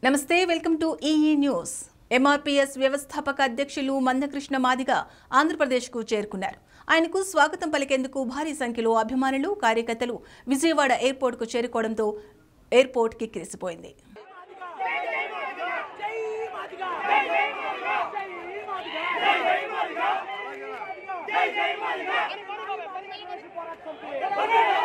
నమస్తే welcome to ఈఈ news MRPS వ్యవస్థాపక అధ్యక్షులు మందకృష్ణ మాదిగ ఆంధ్రప్రదేశ్కు చేరుకున్నారు ఆయనకు స్వాగతం పలికేందుకు భారీ సంఖ్యలో అభిమానులు కార్యకర్తలు విజయవాడ ఎయిర్పోర్ట్కు చేరుకోవడంతో ఎయిర్పోర్ట్ కిక్కిరిసిపోయింది జై